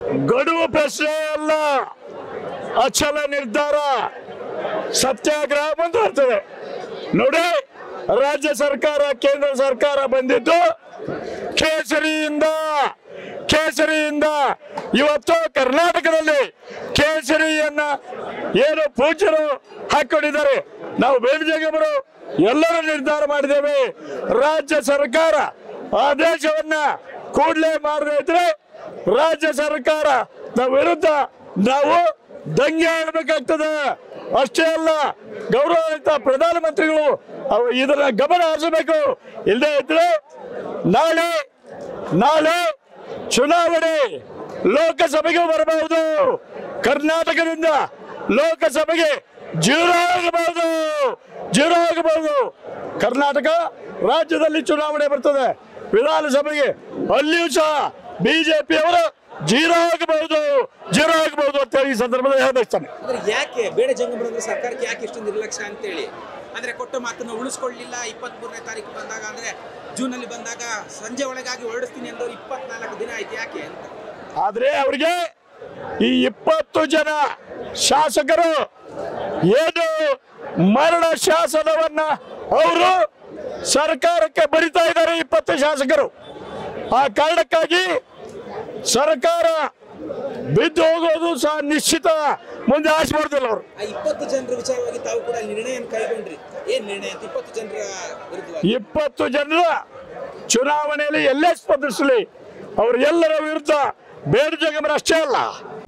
ಗಡುವು ಪ್ರಶ್ನೆ ಅಲ್ಲ ಅಚಲ ನಿರ್ಧಾರ ಸತ್ಯಾಗ್ರಹ ಮುಂದುವರ್ತದೆ ನೋಡಿ ರಾಜ್ಯ ಸರ್ಕಾರ ಕೇಂದ್ರ ಸರ್ಕಾರ ಬಂದಿದ್ದು ಕೇಸರಿಯಿಂದ ಕೇಸರಿಯಿಂದ ಇವತ್ತು ಕರ್ನಾಟಕದಲ್ಲಿ ಕೇಸರಿಯನ್ನ ಏನು ಪೂಜ್ಯರು ಹಾಕೊಂಡಿದ್ದಾರೆ ನಾವು ಬೇಡಜಗಮರು ಎಲ್ಲರೂ ನಿರ್ಧಾರ ಮಾಡಿದ್ದೇವೆ ರಾಜ್ಯ ಸರ್ಕಾರ ಆದೇಶವನ್ನ ಕೂಡಲೇ ಮಾಡದೇ ಇದ್ರೆ ರಾಜ್ಯ ಸರ್ಕಾರ ವಿರುದ್ಧ ನಾವು ದಂಗೆ ಆಡಬೇಕಾಗ್ತದೆ ಅಷ್ಟೇ ಅಲ್ಲ ಗೌರವಾನ್ವಿತ ಪ್ರಧಾನಮಂತ್ರಿಗಳು ಅವು ಇದನ್ನ ಗಮನ ಹರಿಸಬೇಕು ಇಲ್ಲದೆ ಇದ್ರೆ ನಾಳೆ ನಾಳೆ ಚುನಾವಣೆ ಲೋಕಸಭೆಗೆ ಬರಬಹುದು ಕರ್ನಾಟಕದಿಂದ ಲೋಕಸಭೆಗೆ ಜೀರೋ ಆಗಬಹುದು ಜೀರೋ ಆಗಬಹುದು ಕರ್ನಾಟಕ ರಾಜ್ಯದಲ್ಲಿ ಚುನಾವಣೆ ಬರ್ತದೆ ವಿಧಾನಸಭೆಗೆ ಅಲ್ಲಿಯೂ ಸಹ ಬಿಜೆಪಿಯವರು ಜೀರೋ ಆಗಬಹುದು ಜೀರೋ ಆಗಬಹುದು ಅಂತ ಹೇಳಿ ಈ ಸಂದರ್ಭದಲ್ಲಿ ಹೇಳ್ಬಯಸ್ತಾನೆ ಅಂದ್ರೆ ಯಾಕೆ ಬೇಡ ಜಂಗಮರಂಗ ಸರ್ಕಾರಕ್ಕೆ ಯಾಕೆ ಇಷ್ಟು ನಿರ್ಲಕ್ಷ್ಯ ಅಂತೇಳಿ ಅಂದ್ರೆ ಕೊಟ್ಟ ಮಾತನ್ನ ಉಳಿಸ್ಕೊಳ್ಳಿಲ್ಲ ಇಪ್ಪತ್ತ್ ಮೂರನೇ ತಾರೀಕು ಬಂದಾಗ ಅಂದ್ರೆ ಜೂನ್ ಅಲ್ಲಿ ಬಂದಾಗ ಸಂಜೆ ಒಳಗಾಗಿ ಹೊರಡಿಸ್ತೀನಿ ಅಂದವ್ರು ಇಪ್ಪತ್ನಾಲ್ಕು ದಿನ ಆಯ್ತು ಯಾಕೆ ಅಂತ ಆದ್ರೆ ಅವರಿಗೆ ಈ ಇಪ್ಪತ್ತು ಜನ ಶಾಸಕರು ಏನು ಮರಣ ಶಾಸನವನ್ನ ಅವರು ಸರ್ಕಾರಕ್ಕೆ ಬರಿತಾ ಇದ್ದಾರೆ ಇಪ್ಪತ್ತು ಶಾಸಕರು ಆ ಕಾರಣಕ್ಕಾಗಿ ಸರ್ಕಾರ ಬಿದ್ದು ಹೋಗೋದು ಸಹ ನಿಶ್ಚಿತ ಮುಂದೆ ಆಶಿಸ್ಬಾರ್ದಿಲ್ಲ ಅವರು ಆ ಇಪ್ಪತ್ತು ಜನರ ವಿಚಾರವಾಗಿ ತಾವು ಕೂಡ ನಿರ್ಣಯ ಕೈಗೊಂಡ್ರಿ ಏನ್ ನಿರ್ಣಯ ಅಂತ ಇಪ್ಪತ್ತು ಜನರ ವಿರುದ್ಧವಾಗಿ ಇಪ್ಪತ್ತು ಜನರ ಚುನಾವಣೆಯಲ್ಲಿ ಎಲ್ಲೇ ಸ್ಪರ್ಧಿಸಲಿ ಅವರು ಎಲ್ಲರ ವಿರುದ್ಧ ಬೇಡ ಜಗಮರ ಅಷ್ಟೇ ಅಲ್ಲ